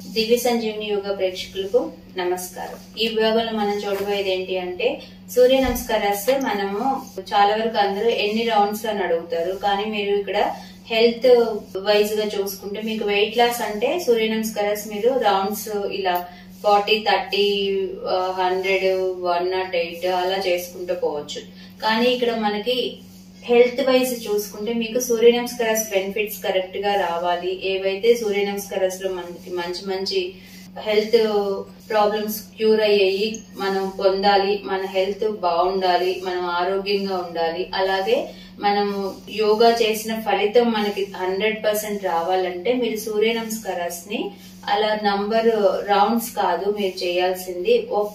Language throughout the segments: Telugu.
దివ్య సంజీవిని యోగా ప్రేక్షకులకు నమస్కారం ఈ విభాగంలో మనం చూడబోయేది ఏంటి అంటే సూర్య నమస్కారాస్ మనము చాలా వరకు అందరూ ఎన్ని రౌండ్స్ అని అడుగుతారు కానీ మీరు ఇక్కడ హెల్త్ వైజ్ గా చూసుకుంటే మీకు వెయిట్ లాస్ అంటే సూర్య నమస్కారాస్ మీరు రౌండ్స్ ఇలా forty thirty hundred one naught eight అలా చేసుకుంటూ పోవచ్చు కానీ ఇక్కడ మనకి హెల్త్ వైజ్ చూసుకుంటే మీకు సూర్య నమస్కారాస్ బెనిఫిట్స్ కరెక్ట్ గా రావాలి ఏవైతే సూర్య నమస్కారాస్ లో మనకి మంచి మంచి హెల్త్ ప్రాబ్లమ్స్ క్యూర్ అయ్యాయి మనం పొందాలి మన హెల్త్ బాగుండాలి మనం ఆరోగ్యంగా ఉండాలి అలాగే మనము యోగా చేసిన ఫలితం మనకి హండ్రెడ్ పర్సెంట్ రావాలంటే మీరు సూర్య నమస్కారాస్ ని అలా నంబర్ రౌండ్స్ కాదు మీరు చేయాల్సింది ఒక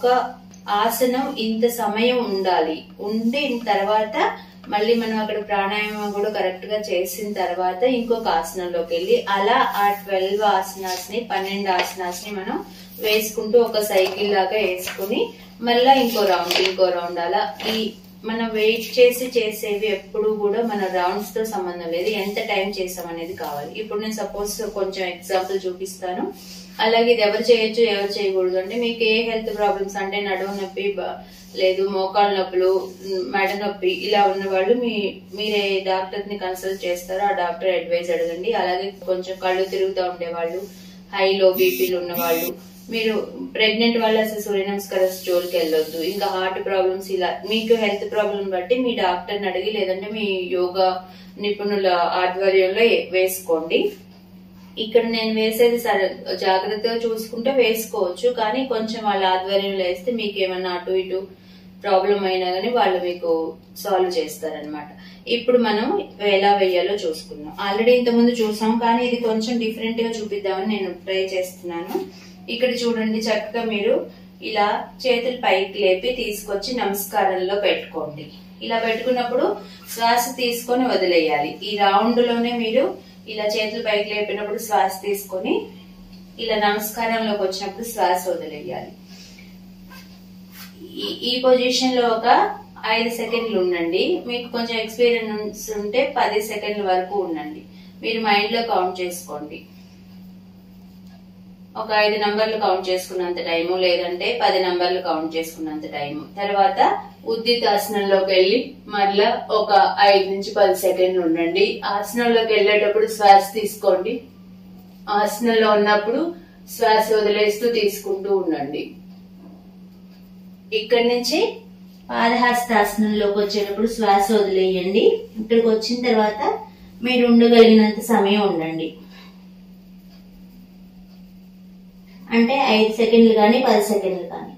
ఆసనం ఇంత సమయం ఉండాలి ఉండి తర్వాత మళ్ళీ మనం అక్కడ ప్రాణాయామం కూడా కరెక్ట్ గా చేసిన తర్వాత ఇంకొక ఆసనంలోకి వెళ్ళి అలా ఆ ట్వెల్వ్ ఆసనాస్ ని పన్నెండు ఆసనాస్ ని మనం వేసుకుంటూ ఒక సైకిల్ లాగా వేసుకుని మళ్ళా ఇంకో రౌండ్ ఇంకో రౌండ్ అలా ఈ మనం వెయిట్ చేసి చేసేవి ఎప్పుడు కూడా మన రౌండ్స్ తో సంబంధం లేదు ఎంత టైం చేసాం అనేది కావాలి ఇప్పుడు నేను సపోజ్ కొంచెం ఎగ్జాంపుల్ చూపిస్తాను అలాగే ఇది ఎవరు చేయొచ్చు ఎవరు చేయకూడదు అంటే మీకు ఏ హెల్త్ ప్రాబ్లమ్స్ అంటే నడుము నొప్పి బ- లేదు మోకాలు నొప్పులు మ్, మెడ నొప్పి ఇలా ఉన్న వాళ్ళు మీ మీరే డాక్టర్ ని కన్సల్ట్ చేస్తారో ఆ డాక్టర్ అడ్వైజ్ అడగండి అలాగే కొంచెం కళ్ళు తిరుగుతూ ఉండేవాళ్ళు హై లో బీపీలు ఉన్న వాళ్ళు మీరు ప్రెగ్నెంట్ వాళ్ళు అసలు సూర్య నమస్కారం జోలికి వెళ్ళొద్దు ఇంకా హార్ట్ ప్రాబ్లమ్స్ ఇలా మీకు హెల్త్ ప్రాబ్లం బట్టి మీ డాక్టర్ని అడిగి లేదంటే మీ యోగా నిపుణుల ఆధ్వర్యంలో ఏ- వేసుకోండి ఇక్కడ నేను వేసేది సరే జాగ్రత్తగా చూసుకుంటే వేసుకోవచ్చు కానీ కొంచెం వాళ్ళ ఆధ్వర్యంలో వేస్తే మీకు ఏమన్నా అటు ఇటు ప్రాబ్లం అయినా కానీ వాళ్ళు మీకు సాల్వ్ చేస్తారనమాట ఇప్పుడు మనం ఎలా వేయాలో చూసుకుందాం ఆల్రెడీ ఇంతకుముందు చూసాం కానీ ఇది కొంచెం డిఫరెంట్ గా చూపిద్దామని నేను ట్రై చేస్తున్నాను ఇక్కడ చూడండి చక్కగా మీరు ఇలా చేతులు పైకి లేపి తీసుకొచ్చి నమస్కారంలో పెట్టుకోండి ఇలా పెట్టుకున్నప్పుడు శ్వాస తీసుకొని వదిలేయాలి ఈ రౌండ్ లోనే మీరు ఇలా చేతులు పైకి లేపినప్పుడు శ్వాస తీసుకొని ఇలా నమస్కారంలోకి వచ్చినప్పుడు శ్వాస వదిలేయాలి ఈ ఈ పొజిషన్ లో ఒక ఐదు సెకండ్లు ఉండండి మీకు కొంచెం ఎక్స్పీరియన్స్ ఉంటే పది సెకండ్ల వరకు ఉండండి మీరు మైండ్ లో కౌంట్ చేసుకోండి ఒక ఐదు నంబర్లు కౌంట్ చేసుకున్నంత టైము లేదంటే పది నంబర్లు కౌంట్ చేసుకున్నంత టైము తర్వాత ఉద్దితాసనంలోకి వెళ్ళి మరలా ఒక ఐదు నుంచి పది సెకండ్లు ఉండండి ఆసనంలోకి వెళ్ళేటప్పుడు శ్వాస తీసుకోండి ఆసనంలో ఉన్నప్పుడు శ్వాస వదిలేస్తూ తీసుకుంటూ ఉండండి ఇక్కడి నుంచి పాదహస్తాసనంలోకి వచ్చేటప్పుడు శ్వాస వదిలేయండి ఇక్కడికి వచ్చిన తర్వాత మీరు ఉండగలిగినంత సమయం ఉండండి అంటే ఐదు సెకండ్లు కానీ పది సెకండ్లు కానీ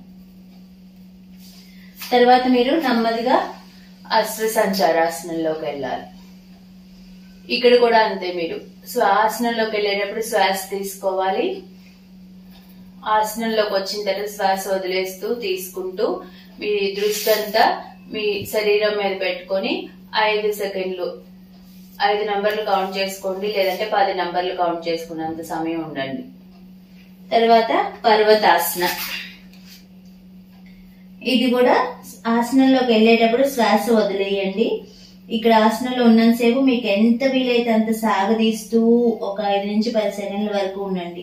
తర్వాత మీరు నెమ్మదిగా అశ్వ సంచారాసనంలోకి వెళ్ళాలి ఇక్కడ కూడా అంతే మీరు శ్వాసనంలోకి వెళ్ళేటప్పుడు శ్వాస తీసుకోవాలి ఆసనంలోకి వచ్చిన తర్వాత శ్వాస వదిలేస్తూ తీసుకుంటూ మీ దృష్టి అంతా మీ శరీరం మీద పెట్టుకొని ఐదు సెకండ్లు ఐదు నంబర్లు కౌంట్ చేసుకోండి లేదంటే పది నంబర్లు కౌంట్ చేసుకున్నంత సమయం ఉండండి తర్వాత పర్వతాసన ఇది కూడా ఆసనంలోకి వెళ్ళేటప్పుడు శ్వాస వదిలేయండి ఇక్కడ ఆసనంలో ఉన్నంతసేపు మీకు ఎంత వీలైతే అంత సాగదీస్తూ ఒక ఐదు నుంచి పది సెకండ్ల వరకు ఉండండి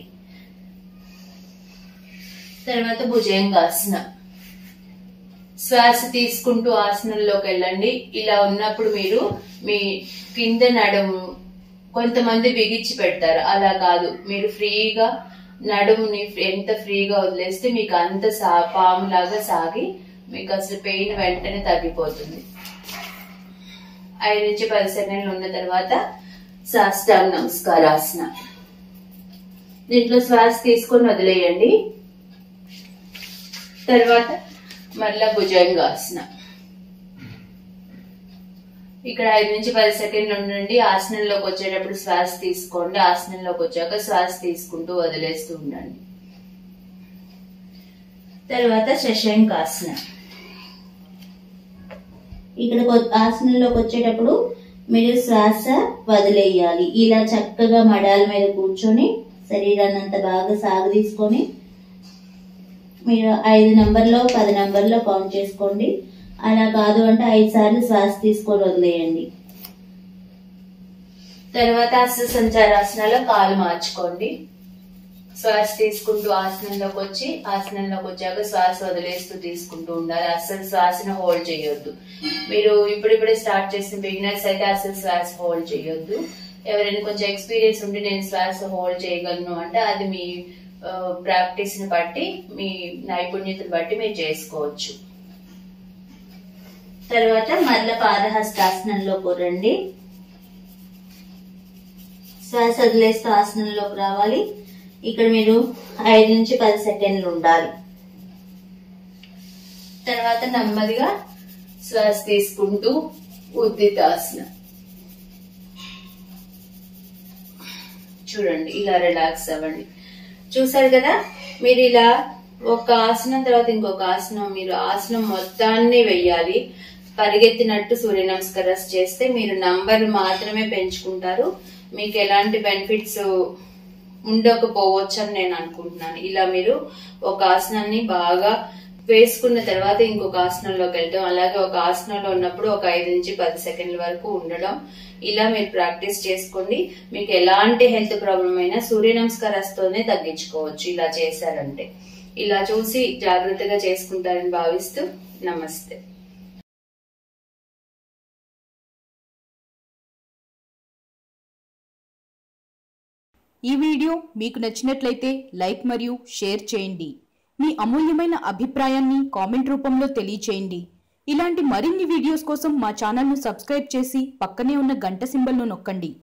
తర్వాత భుజంగాసన శ్వాస తీసుకుంటూ ఆసనంలోకి వెళ్ళండి ఇలా ఉన్నప్పుడు మీరు మీ కింద నడుము కొంతమంది బిగించి పెడతారు అలా కాదు మీరు ఫ్రీగా నడుముని ఎంత ఫ్రీగా వదిలేస్తే మీకు అంత సా పాములాగా సాగి మీకు అసలు పెయిన్ వెంటనే తగ్గిపోతుంది ఐదు నుంచి పది సెకండ్లు ఉన్న తర్వాత సాష్టాంగ నమస్కారాసన దీంట్లో శ్వాస తీసుకొని వదిలేయండి తర్వాత మళ్ళా భుజంగాసన ఇక్కడ ఐదు నుంచి పది సెకండ్లు ఉండండి ఆసనంలోకి వచ్చేటప్పుడు శ్వాస తీసుకోండి ఆసనంలోకి వచ్చాక శ్వాస తీసుకుంటూ వదిలేస్తూ ఉండండి తర్వాత శశంకాసన ఇక్కడ కొ- ఆసనంలోకి వచ్చేటప్పుడు మీరు శ్వాస వదిలేయాలి ఇలా చక్కగా మడాల మీద కూర్చొని శరీరాన్ని అంత బాగా సాగు తీసుకొని మీరు ఐదు నంబర్లో పది నంబర్లో కౌంట్ చేసుకోండి అలా కాదు అంటే ఐదు సార్లు శ్వాస తీసుకొని వదిలేయండి తర్వాత అస్త సంచారాసనాలో కాలు మార్చుకోండి శ్వాస తీసుకుంటూ ఆసనంలోకి వచ్చి ఆసనంలోకి వచ్చాక శ్వాస వదిలేస్తూ తీసుకుంటూ ఉండాలి అస్సలు శ్వాసను హోల్డ్ చేయొద్దు మీరు ఇప్పుడిప్పుడే స్టార్ట్ చేసిన బిగినర్స్ అయితే అసలు శ్వాస హోల్డ్ చేయొద్దు ఎవరైనా కొంచెం ఎక్స్పీరియన్స్ ఉండి నేను శ్వాస హోల్డ్ చేయగలను అంటే అది మీ ప్రాక్టీస్ ని బట్టి మీ నైపుణ్యతను బట్టి మీరు చేసుకోవచ్చు తర్వాత మరల పాదహస్తాసనంలోకి రండి శ్వాస వదిలేస్తూ ఆసనంలోకి రావాలి ఇక్కడ మీరు ఐదు నుంచి పది సెకండ్లు ఉండాలి తర్వాత నెమ్మదిగా శ్వాస తీసుకుంటూ ఉద్దితాసనం చూడండి ఇలా రిలాక్స్ అవ్వండి చూసారు కదా మీరు ఇలా ఒక ఆసనం తర్వాత ఇంకొక ఆసనం మీరు ఆసనం మొత్తాన్ని వెయ్యాలి పరిగెత్తినట్టు సూర్య నమస్కారాలు చేస్తే మీరు నంబర్ మాత్రమే పెంచుకుంటారు మీకు ఎలాంటి బెనిఫిట్స్ ఉండకపోవచ్చు అని నేను అనుకుంటున్నాను ఇలా మీరు ఒక ఆసనాన్ని బాగా వేసుకున్న తర్వాత ఇంకొక ఆసనంలోకి వెళ్ళడం అలాగే ఒక ఆసనంలో ఉన్నప్పుడు ఒక ఐదు నుంచి పది సెకండ్ల వరకు ఉండడం ఇలా మీరు ప్రాక్టీస్ చేసుకోండి మీకు ఎలాంటి హెల్త్ ప్రాబ్లం అయినా సూర్య నమస్కారాస్తోనే తగ్గించుకోవచ్చు ఇలా చేశారంటే ఇలా చూసి జాగ్రత్తగా చేసుకుంటారని భావిస్తూ నమస్తే ఈ వీడియో మీకు నచ్చినట్లయితే లైక్ మరియు షేర్ చేయండి మీ అమూల్యమైన అభిప్రాయాన్ని కామెంట్ రూపంలో తెలియచేయండి ఇలాంటి మరిన్ని వీడియోస్ కోసం మా ఛానల్ను సబ్స్క్రైబ్ చేసి పక్కనే ఉన్న గంట సింబల్ను నొక్కండి